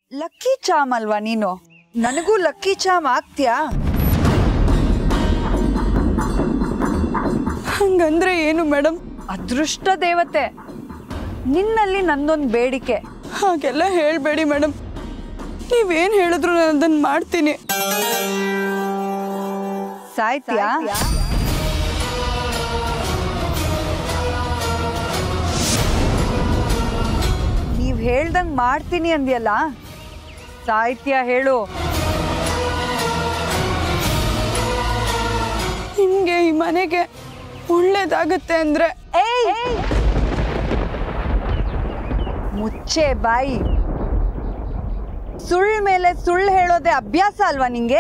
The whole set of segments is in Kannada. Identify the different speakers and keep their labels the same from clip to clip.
Speaker 1: ಲಕ್ಕಿ ಚಾಮ್ ಅಲ್ವಾ ನೀನು ನನಗೂ ಲಕ್ಕಿ ಚಾಮ್ ಆಗ್ತ್ಯಾ
Speaker 2: ಹಂಗಂದ್ರೆ ಏನು ಮೇಡಮ್
Speaker 1: ಅದೃಷ್ಟ ದೇವತೆ ನಿನ್ನಲ್ಲಿ ನಂದೊಂದು ಬೇಡಿಕೆ
Speaker 2: ಹಾಗೆಲ್ಲ ಹೇಳ್ಬೇಡಿ ಮೇಡಮ್ ನೀವೇನು ಹೇಳಿದ್ರು ನಾನು ಅದನ್ನು ಮಾಡ್ತೀನಿ
Speaker 1: ಸಾಯ್ತ್ಯಾ ನೀವ್ ಹೇಳ್ದಂಗ್ ಮಾಡ್ತೀನಿ ಅಂದ್ಯಲ್ಲ ಸಾಹಿತ್ಯ ಹೇಳು
Speaker 2: ನಿಮಗೆ ಈ ಮನೆಗೆ ಒಳ್ಳೇದಾಗತ್ತೆ ಅಂದರೆ
Speaker 1: ಮುಚ್ಚೆ ಬಾಯಿ ಸುಳ್ಳು ಮೇಲೆ ಸುಳ್ಳು ಹೇಳೋದೇ ಅಭ್ಯಾಸ ಅಲ್ವಾ ನಿಂಗೆ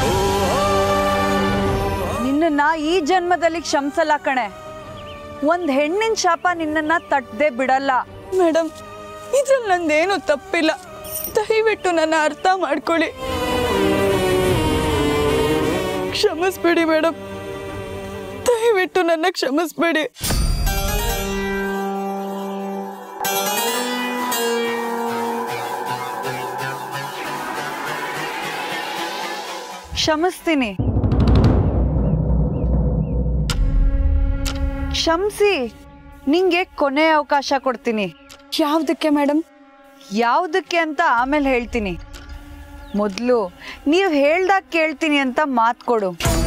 Speaker 1: ನಿನ್ನನ್ನ ಈ ಜನ್ಮದಲ್ಲಿ ಕ್ಷಮಿಸಲ್ಲ ಕಣೆ ಒಂದ್ ಹೆಣ್ಣಿನ ಶಾಪ ನಿನ್ನನ್ನ ತಟ್ಟದೆ ಬಿಡಲ್ಲ
Speaker 2: ಮೇಡಮ್ ಇದ್ರಲ್ಲಿ ನಂದೇನು ತಪ್ಪಿಲ್ಲ ದಯವಿಟ್ಟು ನನ್ನ ಅರ್ಥ ಮಾಡ್ಕೊಳ್ಳಿ ಕ್ಷಮಿಸ್ಬೇಡಿ ಮೇಡಮ್ ದಯವಿಟ್ಟು ನನ್ನ ಕ್ಷಮಿಸ್ಬೇಡಿ
Speaker 1: ಕ್ಷಮಿಸ್ತೀನಿ ಕ್ಷಮಿಸಿ ನಿಂಗೆ ಕೊನೆ ಅವಕಾಶ ಕೊಡ್ತೀನಿ
Speaker 2: ಯಾವುದಕ್ಕೆ ಮೇಡಮ್
Speaker 1: ಯಾವುದಕ್ಕೆ ಅಂತ ಆಮೇಲೆ ಹೇಳ್ತೀನಿ ಮೊದಲು ನೀವು ಹೇಳ್ದಾಗ ಕೇಳ್ತೀನಿ ಅಂತ ಮಾತು ಕೊಡು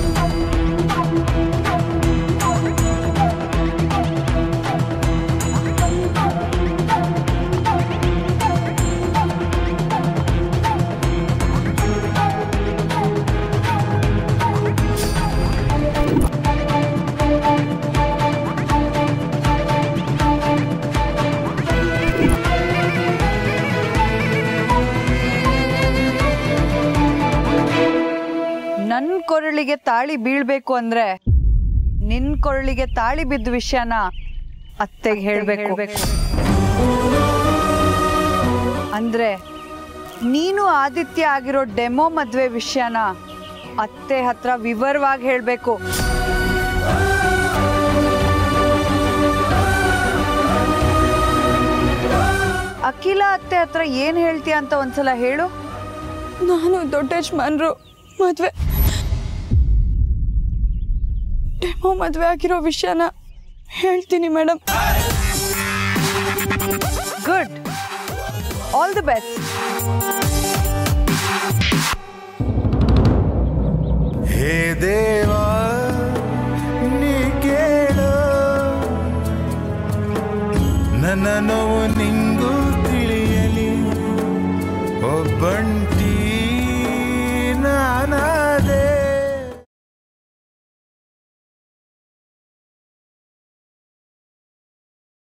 Speaker 1: ನನ್ನ ಕೊರಳಿಗೆ ತಾಳಿ ಬೀಳ್ಬೇಕು ಅಂದ್ರೆ ನಿನ್ ಕೊರಳಿಗೆ ತಾಳಿ ಬಿದ್ದ ವಿಷಯನ ಅತ್ತೆಗೆ ಹೇಳ್ಬೇಕು ಅಂದ್ರೆ ನೀನು ಆದಿತ್ಯ ಆಗಿರೋ ಡೆಮೋ ಮದ್ವೆ ವಿಷಯನ ಅತ್ತೆ ಹತ್ರ ವಿವರವಾಗಿ ಹೇಳ್ಬೇಕು ಅಖಿಲ ಅತ್ತೆ ಹತ್ರ ಏನ್ ಹೇಳ್ತೀಯ ಅಂತ ಒಂದ್ಸಲ ಹೇಳು
Speaker 2: ನಾನು ದೊಡ್ಡ ಯಜಮಾನ್ರು ಮದುವೆ ಡೆಮೋ ಮದುವೆ ಆಗಿರೋ ವಿಷಯನ ಹೇಳ್ತೀನಿ madam
Speaker 1: good all the best
Speaker 3: ಹೇ ದೇವಾ ನೀ ಕೇಳು ನನ್ನ ನೋವು ನಿಂಗೂ ತಿಳಿಯಲಿ ಒಬ್ಬಂಟ